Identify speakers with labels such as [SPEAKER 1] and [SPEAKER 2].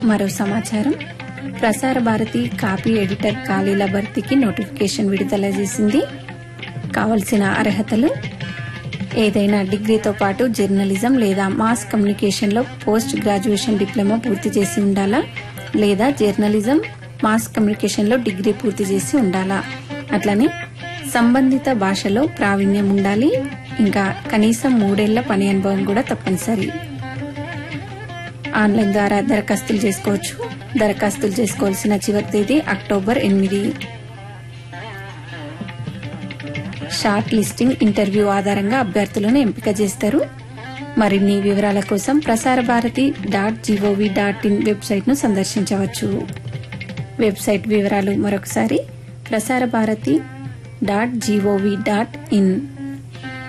[SPEAKER 1] మరో సమాచారం ప్రసార భారతి కాపీ ఎడిటర్ ఖాళీల భర్తీకి నోటిఫికేషన్ విడుదల చేసింది కావలసిన అర్హతలు ఏదైనా డిగ్రీతో పాటు జర్నలిజం లేదా మాస్ కమ్యూనికేషన్లో పోస్ట్ గ్రాడ్యుయేషన్ డిప్లొమా పూర్తి చేసి ఉండాలా లేదా జర్నలిజం మాస్ కమ్యూనికేషన్లో డిగ్రీ పూర్తి చేసి ఉండాలా అట్లనే సంబంధిత భాషలో ప్రావీణ్యం ఉండాలి ఇంకా కనీసం మూడేళ్ల పని అనుభవం కూడా తప్పనిసరి ఆన్లైన్ ద్వారా దరఖాస్తులు చేసుకోవచ్చు దరఖాస్తులు చేసుకోవాల్సిన చివరి తేదీ అక్టోబర్ ఎనిమిది షార్ట్ లిస్టింగ్ ఇంటర్వ్యూ ఆధారంగా అభ్యర్థులను ఎంపిక చేస్తారు మరిన్ని వివరాల కోసం Prasar Bharati dot G O V dot in website ను సందర్శించవచ్చు వెబ్సైట్ వివరాలు మరొకసారి Prasar Bharati dot G O V dot in